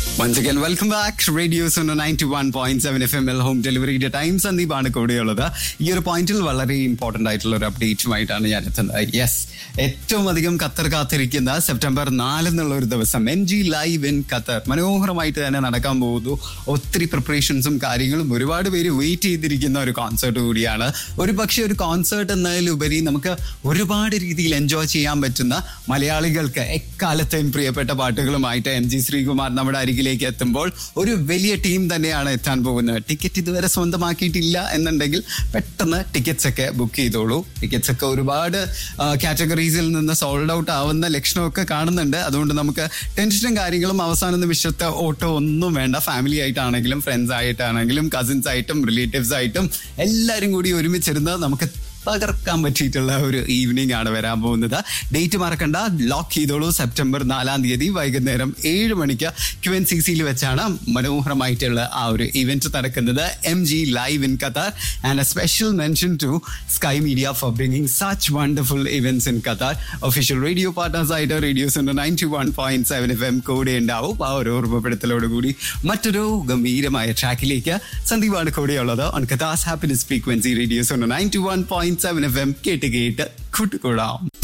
Once again, welcome back. Radio Suno 91.7 FM L home ഡെലിവറിയുടെ time സന്ദീപാണ് കൂടെയുള്ളത് ഈ ഒരു പോയിന്റിൽ വളരെ ഇമ്പോർട്ടന്റ് ആയിട്ടുള്ള ഒരു അപ്ഡേറ്റുമായിട്ടാണ് ഞാൻ എത്തുന്നത് യെസ് ഏറ്റവും അധികം ഖത്തർ കാത്തിരിക്കുന്ന സെപ്റ്റംബർ നാല് എന്നുള്ള ഒരു ദിവസം N G live in Qatar മനോഹരമായിട്ട് തന്നെ നടക്കാൻ പോകുന്നു ഒത്തിരി പ്രിപ്പറേഷൻസും കാര്യങ്ങളും ഒരുപാട് പേര് വെയിറ്റ് ചെയ്തിരിക്കുന്ന ഒരു കോൺസേർട്ട് കൂടിയാണ് ഒരു പക്ഷേ ഒരു കോൺസേർട്ട് എന്നതിലുപരി നമുക്ക് ഒരുപാട് രീതിയിൽ എൻജോയ് ചെയ്യാൻ പറ്റുന്ന മലയാളികൾക്ക് എക്കാലത്തെയും പ്രിയപ്പെട്ട പാട്ടുകളുമായിട്ട് എം ജി ശ്രീകുമാർ നമ്മുടെ അരികിലേക്ക് എത്തുമ്പോൾ ഒരു വലിയ ടീം തന്നെയാണ് എത്താൻ പോകുന്നത് ടിക്കറ്റ് ഇതുവരെ സ്വന്തമാക്കിയിട്ടില്ല എന്നുണ്ടെങ്കിൽ പെട്ടെന്ന് ടിക്കറ്റ്സ് ഒക്കെ ബുക്ക് ചെയ്തോളൂ ടിക്കറ്റ്സ് ഒക്കെ ഒരുപാട് കാറ്റഗറീസിൽ നിന്ന് സോൾഡ് ഔട്ട് ആവുന്ന ലക്ഷണമൊക്കെ കാണുന്നുണ്ട് അതുകൊണ്ട് നമുക്ക് ടെൻഷനും കാര്യങ്ങളും അവസാന നിമിഷത്തെ ഓട്ടോ ഒന്നും വേണ്ട ഫാമിലി ആയിട്ടാണെങ്കിലും ഫ്രണ്ട്സ് ആയിട്ടാണെങ്കിലും കസിൻസ് ആയിട്ടും റിലേറ്റീവ്സ് ആയിട്ടും എല്ലാവരും കൂടി ഒരുമിച്ചിരുന്ന് നമുക്ക് തകർക്കാൻ പറ്റിയിട്ടുള്ള ഒരു ഈവനിങ് ആണ് വരാൻ പോകുന്നത് ഡേറ്റ് മറക്കണ്ട ലോക്ക് ചെയ്തോളൂ സെപ്റ്റംബർ നാലാം തീയതി വൈകുന്നേരം ഏഴ് മണിക്ക് ക്യു എൻ സി സിയിൽ വെച്ചാണ് മനോഹരമായിട്ടുള്ള ആ ഒരു ഇവന്റ് നടക്കുന്നത് M G live in Qatar and a special mention to sky media for bringing such wonderful events in Qatar official radio partners ആയിട്ട് radios ninety one point seven F M കൂടെ ഉണ്ടാവും ആ ഒരു ഓർമ്മപ്പെടുത്തലോടുകൂടി മറ്റൊരു ഗംഭീരമായ ട്രാക്കിലേക്ക് സന്ദീപാണ് കൂടെയുള്ളത് on Qatar's happiness frequency radios ninety one point seven F M കേട്ട് കേട്ട് കൂട്ടുകൂടാം